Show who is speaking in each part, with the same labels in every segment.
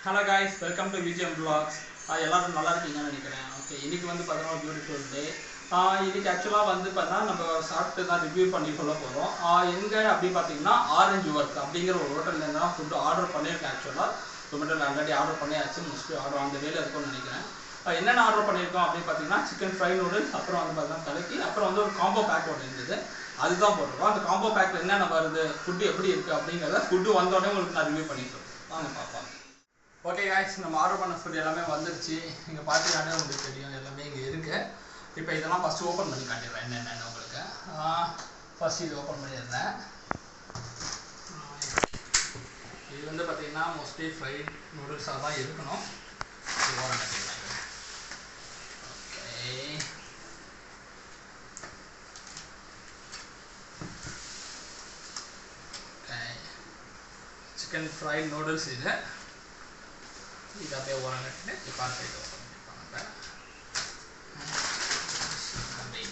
Speaker 1: Hello guys welcome to Vijayam vlogs ஆஹ் எல்லாரும் நல்லா இருக்கீங்கன்னு நினைக்கிறேன் ஓகே இன்னைக்கு வந்து பார்த்தீங்கன்னா பியூட்டிஃபுல் டே இன்னைக்கு ஆக்சுவலாக வந்து பார்த்தீங்கன்னா நம்ம சாப்பிட்டு தான் ரிவ்யூ பண்ணி சொல்ல போகிறோம் எங்கே அப்படி பார்த்தீங்கன்னா ஆரஞ்சு ஒர்க் அப்படிங்கிற ஒரு ஹோட்டல்லேருந்து தான் ஃபுட்டு ஆர்டர் பண்ணியிருக்கேன் ஆக்சுவலாக ஜொமேட்டோவில் ஆல்ரெடி ஆர்டர் பண்ணியாச்சு மோஸ்ட்லி ஆர்டர் அந்த வேலை இருக்கும்னு நினைக்கிறேன் ஆஹ் என்னென்ன ஆர்டர் பண்ணியிருக்கோம் அப்படின்னு பார்த்தீங்கன்னா சிக்கன் ஃப்ரை நூடுல்ஸ் அப்புறம் வந்து பார்த்தீங்கன்னா தலைக்கு அப்புறம் வந்து ஒரு காம்போ பேக் ஒன்று இருந்தது அதுதான் போட்டிருக்கோம் அந்த காம்போ பேக்கில் என்னென்ன வருது ஃபுட்டு எப்படி இருக்குது அப்படிங்கிறத ஃபுட்டு வந்தோடனே உங்களுக்கு நான் ரிவ்யூ பண்ணிட்டு வாங்க பார்ப்போம் ஓகே காய்ஸ் நம்ம ஆர்டர் பண்ண ஃபுட் எல்லாமே வந்துருச்சு இங்கே பார்த்தீங்கன்னா உங்களுக்கு தெரியும் எல்லாமே இங்கே இருக்கு இப்போ இதெல்லாம் ஃபஸ்ட்டு ஓப்பன் பண்ணி காட்டிடுறேன் என்னென்னு உங்களுக்கு ஃபஸ்ட் இது ஓப்பன் பண்ணிடுறேன் இது வந்து பார்த்தீங்கன்னா மோஸ்ட்லி ஃப்ரைட் நூடுல்ஸாக தான் இருக்கணும் இது ஓரம் கட்டிடுறேன் okay okay chicken fried noodles இது இது அப்படியே ஓரம் கட்டிட்டு இப்போ அடுத்த இது ஓப்பன் பண்ணிப்பாங்க அப்படி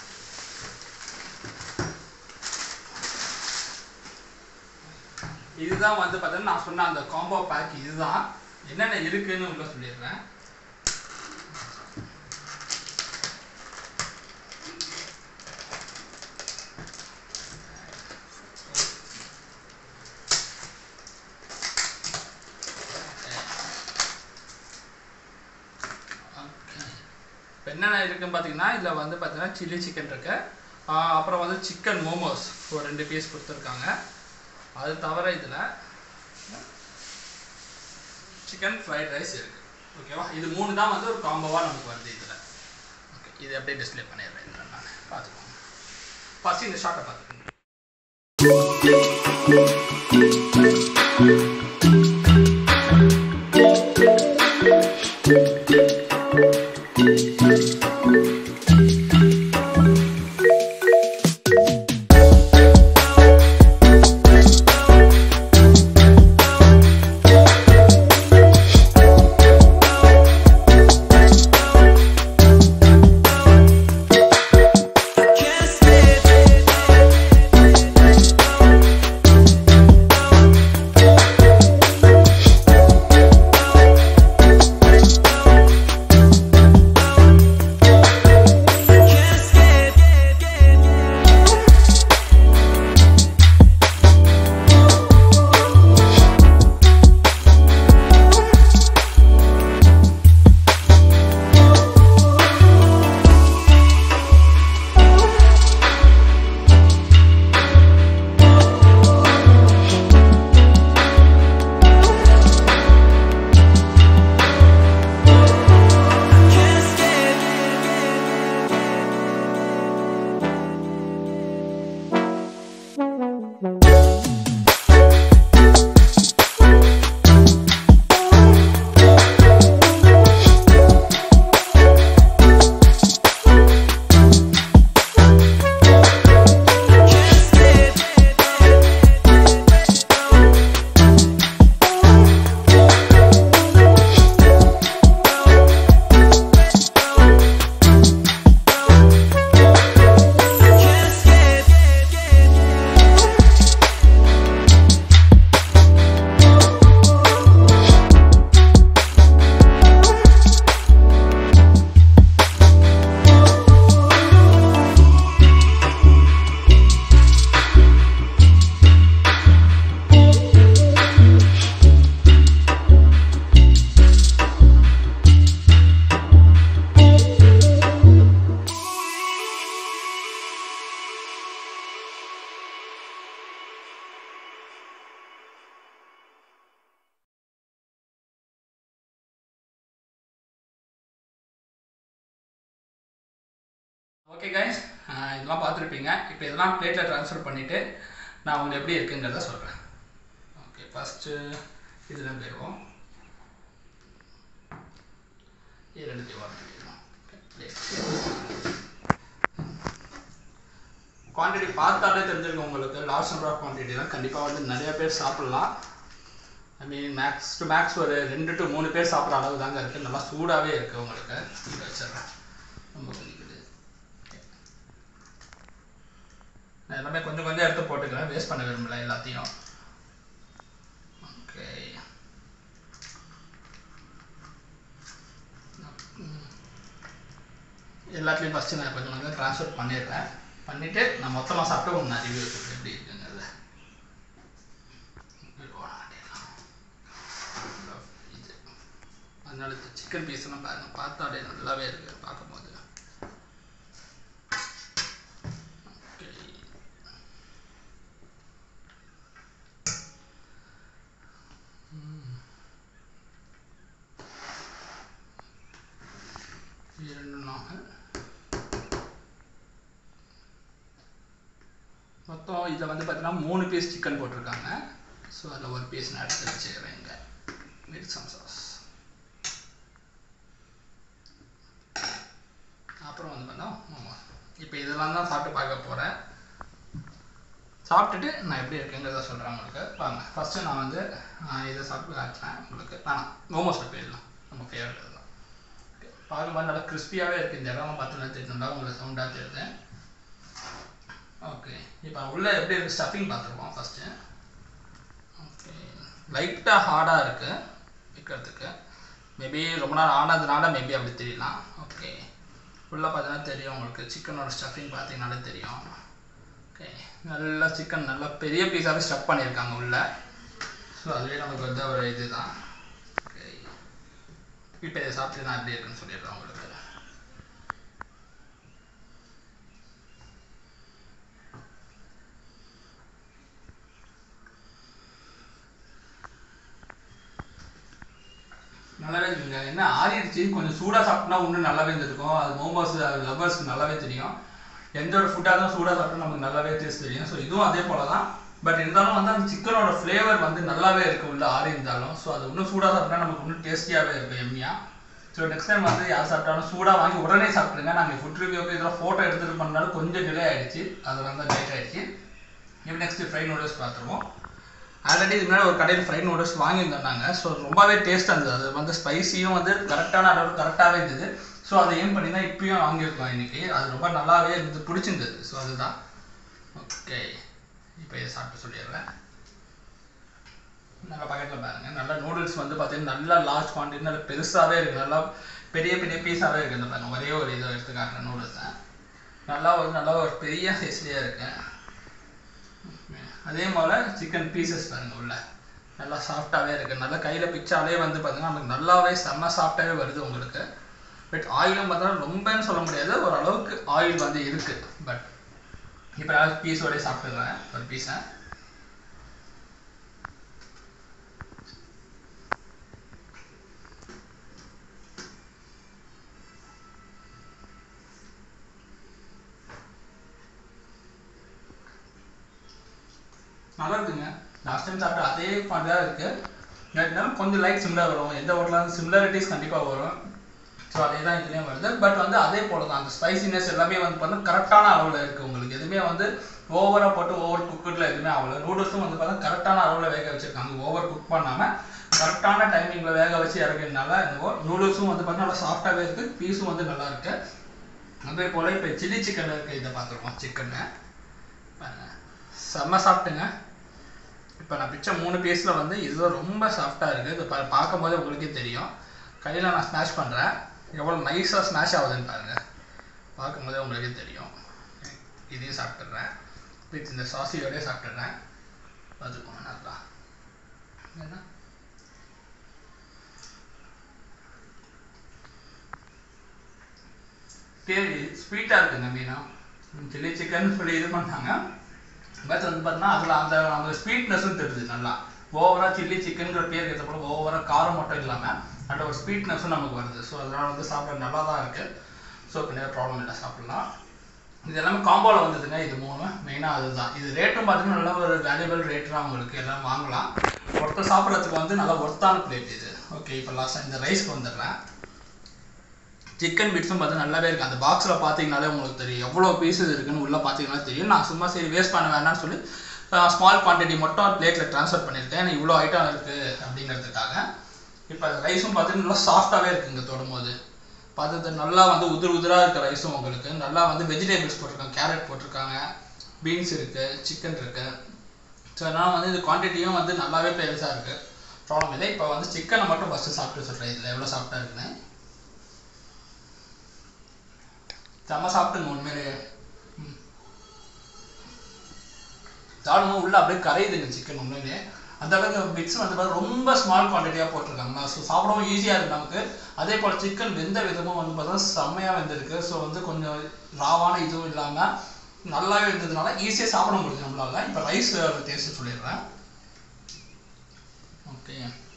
Speaker 1: இதுதான் வந்து பார்த்தீங்கன்னா நான் சொன்ன அந்த காம்போ பேக் இதுதான் என்னென்ன இருக்குன்னு உள்ள சொல்லிடுறேன் இப்போ என்னென்ன இருக்குன்னு பார்த்தீங்கன்னா இதில் வந்து பார்த்தீங்கன்னா சில்லி சிக்கன் இருக்கு ஆஹ் அப்புறம் வந்து சிக்கன் மோமோஸ் ஒரு ரெண்டு பீஸ் கொடுத்துருக்காங்க அது தவிர இதில் சிக்கன் ஃப்ரைட் ரைஸ் இருக்கு ஓகேவா இது மூணு தான் வந்து ஒரு காம்போவாக நமக்கு வருது இதில் ஓகே இது அப்படியே டிஸ்ப்ளே பண்ணிடுறேன் இதில் நான் பார்த்துக்கோங்க ஃபஸ்ட்டு இந்த ஷார்ட்டை பார்த்துக்கோங்க ஓகே கைஸ் இதெல்லாம் பார்த்துருப்பீங்க இப்போ இதெல்லாம் பிளேட்டில் ட்ரான்ஸ்ஃபர் பண்ணிவிட்டு நான் உங்களுக்கு எப்படி இருக்குங்கிறத சொல்கிறேன் ஓகே ஃபஸ்ட்டு இதில் போயிடுவோம் இது ரெண்டுத்தையும் ஓரம் பண்ணிடுவோம் குவான்டிட்டி பார்த்தாலே தெரிஞ்சிருக்கும் உங்களுக்கு லார்ஜ் நம்பர் ஆஃப் குவான்டிட்டி தான் கண்டிப்பாக வந்து நிறைய பேர் சாப்பிட்லாம் I mean max to max ஒரு ரெண்டு டு மூணு பேர் சாப்பிட்ற அளவு தாங்க இருக்குது நல்லா சூடாகவே இருக்குது உங்களுக்கு இங்கே வச்சிடுறேன் ரொம்ப கொதிக்குது நான் எல்லாமே கொஞ்சம் கொஞ்சம் எடுத்து போட்டுக்கிறேன் வேஸ்ட் பண்ண விரும்பல எல்லாத்தையும் ஓகே எல்லாத்துலேயும் ஃபஸ்ட்டு நான் கொஞ்சம் கொஞ்சம் ட்ரான்ஸ்ஃபர் பண்ணிடுறேன் பண்ணிவிட்டு நான் மொத்தமாக சாப்பிட்டு உங்களுக்கு நான் ரிவ்யூ சொல்கிறேன் எப்படி இருக்குங்கிறத இது அதனால இந்த சிக்கன் பீஸ்லாம் பாருங்க பார்த்தாலே நல்லாவே இருக்கு பார்க்கும்போது Okay. ம். இரண்டு நாங்கள் மொத்தம் இதில் வந்து பார்த்தீங்கன்னா மூணு பீஸ் சிக்கன் போட்டிருக்காங்க ஸோ அதில் ஒரு பீஸ் நான் எடுத்து வச்சுக்கிறேன் இங்கே வித் சம் சாஸ் அப்புறம் வந்து பார்த்தா ஆமாம் இப்போ இதெல்லாம் தான் சாப்பிட்டு பார்க்க போகிறேன் சாப்பிட்டுட்டு நான் எப்படி இருக்குங்கிறத சொல்கிறேன் உங்களுக்கு வாங்க ஃபஸ்ட்டு நான் வந்து ஆஹ், இதை சாப்பிட்டு காட்டுறேன் உங்களுக்கு வேணாம் மோமோஸ் போயிடலாம் நம்ம ஃபேவரட் தான் பார்க்கும்போது நல்லா கிறிஸ்பியாகவே இருக்குது இந்த இடம் பார்த்தீங்கன்னா தெரியும் நல்லா உங்களுக்கு சவுண்டாக தெரியுது ஓகே இப்போ உள்ள எப்படி இருக்கு ஸ்டஃபிங் பார்த்துருவோம் ஃபஸ்ட்டு ஓகே லைட்டாக ஹார்டாக இருக்குது வைக்கிறதுக்கு மேபி ரொம்ப நாள் ஆனதுனால மேபி அப்படி தெரியலாம் ஓகே உள்ளே பார்த்தீங்கன்னா தெரியும் உங்களுக்கு சிக்கனோட ஸ்டஃபிங் பார்த்தீங்கனாலே தெரியும் ஓகே நல்லா சிக்கன் நல்லா பெரிய பீஸாகவே ஸ்டஃப் பண்ணியிருக்காங்க உள்ள ஸோ அதுவே நமக்கு வந்து ஒரு இதுதான் ஓகே இப்போ இதை சாப்பிட்டு நான் எப்படி இருக்குன்னு சொல்லிடுறேன் உங்களுக்கு நல்லாவே இருக்குங்க என்ன ஆறிடுச்சு கொஞ்சம் சூடாக சாப்பிட்டா இன்னும் நல்லாவே இருந்திருக்கும் அது மோமோஸ் லவ்வர்ஸ்க்கு நல்லாவே தெரியும் எந்த ஒரு ஃபுட்டாக இருந்தாலும் சூடாக சாப்பிட்டா நமக்கு நல்லாவே டேஸ்ட் தெரியும் ஸோ இதுவும் அதே போல தான் பட் இருந்தாலும் வந்து அந்த சிக்கனோட ஃப்ளேவர் வந்து நல்லாவே இருக்கு உள்ள ஆறி இருந்தாலும் ஸோ அது இன்னும் சூடாக சாப்பிட்டா நமக்கு இன்னும் டேஸ்டியாகவே இருக்கும் எம்மியாக ஸோ நெக்ஸ்ட் டைம் வந்து யார் சாப்பிட்டாலும் சூடாக வாங்கி உடனே சாப்பிடுங்க நாங்கள் ஃபுட் ரிவ்யூக்கு இதெல்லாம் ஃபோட்டோ எடுத்துகிட்டு பண்ணாலும் கொஞ்சம் டிலே ஆயிடுச்சு அது வந்து லேட் ஆயிடுச்சு இப்போ நெக்ஸ்ட் ஃப்ரை நூடுல்ஸ் பார்த்துருவோம் ஆல்ரெடி இது முன்னாடி ஒரு கடையில் ஃப்ரைட் நூடுல்ஸ் வாங்கியிருந்தோம் நாங்கள் ஸோ ரொம்பவே டேஸ்ட்டாக இருந்தது அது வந்து ஸ்பைசியும் வந்து கரெக்டான அளவு கரெக்டாகவே இருந்தது ஸோ அதை ஏம் பண்ணி தான் இப்பயும் வாங்கியிருக்கோம் இன்னைக்கு அது ரொம்ப நல்லாவே இருந்தது பிடிச்சிருந்தது ஸோ அதுதான் ஓகே இப்போ இதை சாப்பிட்டு சொல்லிடுறேன் நல்லா பக்கெட்டில் பாருங்க நல்லா நூடுல்ஸ் வந்து பார்த்தீங்கன்னா நல்லா லார்ஜ் குவான்டிட்டி நல்லா பெருசாகவே இருக்குது நல்லா பெரிய பெரிய பீஸாகவே இருக்குது இந்த பாருங்க ஒரே ஒரு இதை எடுத்து காட்டுறேன் நூடுல்ஸை நல்லா ஒரு நல்லா ஒரு பெரிய சைஸ்லேயே இருக்கு அதே போல் சிக்கன் பீசஸ் பாருங்க உள்ள நல்லா சாஃப்டாகவே இருக்குது நல்லா கையில் பிச்சாலே வந்து பார்த்தீங்கன்னா நமக்கு நல்லாவே செம்ம சாஃப்டாகவே வருது உங்களுக்கு பட் ஆயிலும் பார்த்தா ரொம்பன்னு சொல்ல முடியாது ஓரளவுக்கு ஆயில் வந்து இருக்குது பட் இப்போ நான் பீஸோடய சாப்பிட்டுறேன் ஒரு பீஸை நல்லா இருக்குங்க லாஸ்ட் டைம் சாப்பிட்ட அதே மாதிரி தான் இருக்கு இருந்தாலும் கொஞ்சம் லைட் சிம்லர் வரும் எந்த ஹோட்டலாக சிமிலாரிட்டிஸ் கண்டிப்பாக வரும் ஸோ அதே தான் இதுலேயும் வருது பட் வந்து அதே போல தான் அந்த ஸ்பைசினஸ் எல்லாமே வந்து பார்த்தா கரெக்டான அளவில் இருக்குது உங்களுக்கு எதுவுமே வந்து ஓவராக போட்டு ஓவர் குக்கில் எதுவுமே ஆகல நூடுல்ஸும் வந்து பார்த்தா கரெக்டான அளவில் வேக வச்சிருக்காங்க ஓவர் குக் பண்ணாமல் கரெக்டான டைமிங்கில் வேக வச்சு இறக்கிறதுனால என்னவோ நூடுல்ஸும் வந்து பார்த்தா நல்லா சாஃப்டாகவே இருக்குது பீஸும் வந்து நல்லா இருக்கு அதே போல் இப்போ சில்லி சிக்கன் இருக்குது இதை பார்த்துருக்கோம் சிக்கனை பாருங்க செம்ம சாப்பிட்டுங்க இப்போ நான் பிச்ச மூணு பீஸில் வந்து இது ரொம்ப சாஃப்டாக இருக்குது இது பா- பார்க்கும்போது உங்களுக்கே தெரியும் கையில் நான் ஸ்மாஷ் பண்ணுறேன் எவ்வளோ நைஸாக ஸ்மாஷ் ஆகுதுன்னு பாருங்கள் பார்க்கும்போதே உங்களுக்கே தெரியும் இதையும் சாப்பிட்டுடுறேன் வித் இந்த சாசியோடய சாப்பிட்டுடுறேன் பார்த்துக்கோங்க நல்லா என்ன சரி ஸ்வீட்டாக இருக்குங்க மீனா சில்லி சிக்கன் சொல்லி இது பண்ணாங்க பட் வந்து பார்த்தீங்கன்னா அதில் அந்த அந்த ஸ்வீட்னஸும் தெரியுது நல்லா ஓவராக சில்லி சிக்கனுங்கிற பேர் ஏற்ற போல ஓவராக காரம் மட்டும் இல்லாமல் அந்த ஒரு ஸ்வீட்னஸும் நமக்கு வருது ஸோ அதனால் வந்து சாப்பிட நல்லா தான் இருக்குது ஸோ இப்போ ப்ராப்ளம் இல்லை சாப்பிடலாம் இது எல்லாமே காம்போவில் வந்ததுங்க இது மூணு மெயினாக அதுதான் இது ரேட்டும் பார்த்தீங்கன்னா நல்ல ஒரு வேல்யூபிள் ரேட் தான் உங்களுக்கு எல்லாம் வாங்கலாம் ஒருத்தர் சாப்பிட்றதுக்கு வந்து நல்லா ஒர்த்தான பிளேட் இது ஓகே இப்போ லாஸ்ட்டாக இந்த ரைஸ்க்கு வந்துடுறேன் சிக்கன் பிட்ஸும் பார்த்து நல்லாவே இருக்குது அந்த பாக்ஸில் பார்த்தீங்கனாலே உங்களுக்கு தெரியும் எவ்வளோ பீசஸ் இருக்குன்னு உள்ளே பார்த்தீங்கன்னா தெரியும் நான் சும்மா சரி வேஸ்ட் பண்ண வேணாம்னு சொல்லி ஸ்மால் குவான்டிட்டி மட்டும் பிளேட்டில் ட்ரான்ஸ்ஃபர் பண்ணியிருக்கேன் எனக்கு இவ்வளோ ஐட்டம் இருக்குது அப்படிங்கிறதுக்காக இப்போ ரைஸும் பார்த்தீங்கன்னா நல்லா சாஃப்டாகவே இருக்குங்க தொடும்போது பார்த்தது நல்லா வந்து உதிர் உதிராக இருக்க ரைஸும் உங்களுக்கு நல்லா வந்து வெஜிடபிள்ஸ் போட்டிருக்காங்க கேரட் போட்டிருக்காங்க பீன்ஸ் இருக்குது சிக்கன் இருக்குது ஸோ அதனால் வந்து இது குவான்டிட்டியும் வந்து நல்லாவே பெருசாக இருக்குது ப்ராப்ளம் இல்லை இப்போ வந்து சிக்கனை மட்டும் ஃபஸ்ட்டு சாப்பிட்டு சொல்கிறேன் இதில் எவ்வளோ சாப்பிட்டா இருக்குன்னு செம்ம சாப்பிட்டுங்க உண்மையிலேயே ம். சாப்பிடும்போது உள்ள அப்படியே கரையுதுங்க சிக்கன் உண்மையிலேயே அந்த அளவுக்கு பிட்ஸ் வந்து பார்த்தா ரொம்ப ஸ்மால் குவான்டிட்டியாக போட்டிருக்காங்க ஸோ சாப்பிடவும் ஈஸியாக இருக்கு நமக்கு அதே போல் சிக்கன் வெந்த விதமும் வந்து பார்த்தா செம்மையாக வெந்திருக்கு ஸோ வந்து கொஞ்சம் ராவான இதுவும் இல்லாமல் நல்லாவே இருந்ததுனால ஈஸியாக சாப்பிட முடியுது நம்மளால இப்போ ரைஸ் டேஸ்ட் சொல்லிடுறேன் ஓகே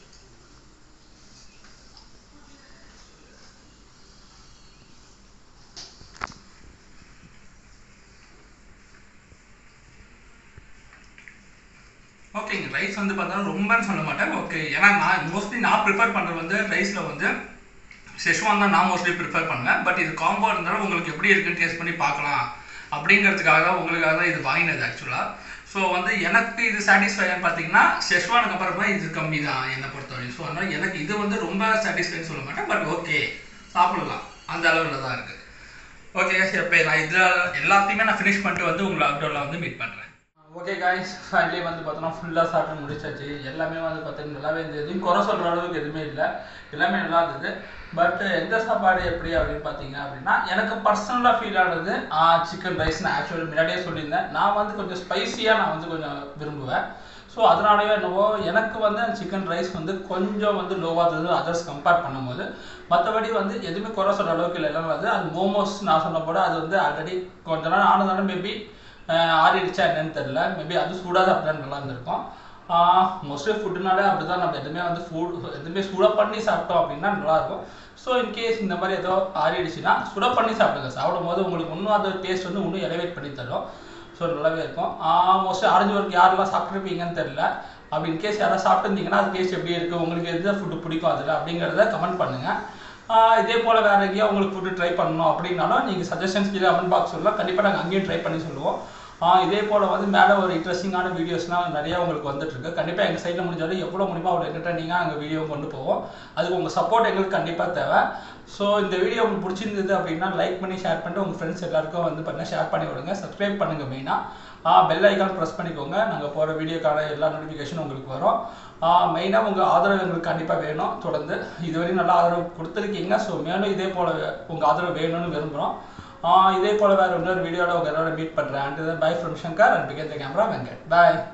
Speaker 1: ஓகேங்க ரைஸ் வந்து பார்த்தா ரொம்பன்னு சொல்ல மாட்டேன் ஓகே ஏன்னா நான் மோஸ்ட்லி நான் ப்ரிப்பேர் பண்ணுறது வந்து ரைஸில் வந்து செஷ்வான் தான் நான் மோஸ்ட்லி ப்ரிப்பேர் பண்ணுவேன் பட் இது காம்போ இருந்தாலும் உங்களுக்கு எப்படி இருக்குன்னு டேஸ்ட் பண்ணி பார்க்கலாம் அப்படிங்கிறதுக்காக தான் உங்களுக்காக தான் இது வாங்கினது ஆக்சுவலாக ஸோ வந்து எனக்கு இது சாட்டிஸ்ஃபைன்னு பார்த்தீங்கன்னா செஷ்வானுக்கு அப்புறமா இது கம்மி தான் என்னை பொறுத்தவரைக்கும் ஸோ அதனால் எனக்கு இது வந்து ரொம்ப சாட்டிஸ்ஃபைன்னு சொல்ல மாட்டேன் பட் ஓகே சாப்பிடலாம் அந்த அளவில் தான் இருக்குது ஓகே இப்போ நான் இதில் எல்லாத்தையுமே நான் ஃபினிஷ் பண்ணிட்டு வந்து உங்களை லாக்டவுனில் வந்து மீட் பண்ணுறேன் ஓகே காய்ஸ் ஃபைனலி வந்து பார்த்தோன்னா ஃபுல்லாக சாப்பிட்டு முடிச்சாச்சு எல்லாமே வந்து பார்த்தீங்கன்னா நல்லாவே இருந்தது எதுவும் குறை சொல்கிற அளவுக்கு எதுவுமே இல்லை எல்லாமே நல்லா இருந்தது பட் எந்த சாப்பாடு எப்படி அப்படின்னு பார்த்தீங்க அப்படின்னா எனக்கு பர்சனலாக ஃபீல் ஆனது சிக்கன் ரைஸ் நான் ஆக்சுவலி முன்னாடியே சொல்லியிருந்தேன் நான் வந்து கொஞ்சம் ஸ்பைசியாக நான் வந்து கொஞ்சம் விரும்புவேன் ஸோ அதனாலவே என்னவோ எனக்கு வந்து அந்த சிக்கன் ரைஸ் வந்து கொஞ்சம் வந்து லோவாக இருந்தது அதர்ஸ் கம்பேர் பண்ணும்போது மற்றபடி வந்து எதுவுமே குறை சொல்கிற அளவுக்கு இல்லை எல்லாம் வந்து அது மோமோஸ் நான் சொன்ன போட அது வந்து ஆல்ரெடி கொஞ்ச நாள் ஆனதால மேபி ஆறிடுச்சா என்னன்னு தெரில மேபி அது சூடாக அப்படிதான் நல்லா இருந்திருக்கும் மோஸ்ட்லி ஃபுட்டுனாலே அப்படி தான் நம்ம எதுவுமே வந்து ஃபுட் எதுவுமே சுட பண்ணி சாப்பிட்டோம் அப்படின்னா நல்லாயிருக்கும் ஸோ இன்கேஸ் இந்த மாதிரி ஏதோ ஆறிடுச்சுன்னா சுட பண்ணி சாப்பிடுங்க சாப்பிடும் போது உங்களுக்கு இன்னும் அந்த டேஸ்ட் வந்து இன்னும் எலவேட் பண்ணி தரும் ஸோ நல்லாவே இருக்கும் மோஸ்ட்லி ஆரஞ்சு ஒர்க் யாரெல்லாம் சாப்பிட்ருப்பீங்கன்னு தெரில அப்படி இன்கேஸ் யாராவது சாப்பிட்டுருந்தீங்கன்னா அது டேஸ்ட் எப்படி இருக்குது உங்களுக்கு எந்த ஃபுட்டு பிடிக்கும் அதில் அப்படிங்கிறத கமெண்ட் பண்ணுங்கள் ஆஹ் இதே போல் வேறு எங்கேயா உங்களுக்கு ஃபுட்டு ட்ரை பண்ணணும் அப்படின்னாலும் நீங்கள் சஜஷன்ஸ் கீழே கமெண்ட் பாக்ஸ் சொல்லலாம் கண்டிப்பாக நாங்கள் அங்கேயும் ட்ரை பண்ணி சொல்லுவோம் ஆஹ் இதே போல் வந்து மேலே ஒரு இன்ட்ரெஸ்டிங்கான வீடியோஸ்லாம் நிறைய உங்களுக்கு வந்துட்டு இருக்கு கண்டிப்பாக எங்கள் சைடில் முடிஞ்சாலும் எவ்வளோ முடியுமோ அவ்வளோ என்டர்டைனிங்காக அங்கே வீடியோ கொண்டு போவோம் அதுக்கு உங்கள் சப்போர்ட் எங்களுக்கு கண்டிப்பாக தேவை ஸோ இந்த வீடியோ உங்களுக்கு பிடிச்சிருந்தது அப்படின்னா லைக் பண்ணி ஷேர் பண்ணிட்டு உங்கள் ஃப்ரெண்ட்ஸ் எல்லாருக்கும் வந்து பண்ண ஷேர் பண்ணி விடுங்க சப்ஸ்கிரைப் பண்ணுங்கள் மெயினாக பெல் ஐக்கான் ப்ரெஸ் பண்ணிக்கோங்க நாங்கள் போகிற வீடியோக்கான எல்லா நோட்டிஃபிகேஷனும் உங்களுக்கு வரும் மெயினாக உங்கள் ஆதரவு எங்களுக்கு கண்டிப்பாக வேணும் தொடர்ந்து இதுவரையும் நல்லா ஆதரவு கொடுத்துருக்கீங்க ஸோ மேலும் இதே போல் உங்கள் ஆதரவு வேணும்னு விரும்புகிறோம் இதே போல் வேறு இன்னொரு வீடியோவில் உங்கள் எல்லாரோட மீட் பண்ணுறேன் and bye from Shankar and PK the camera Venkat bye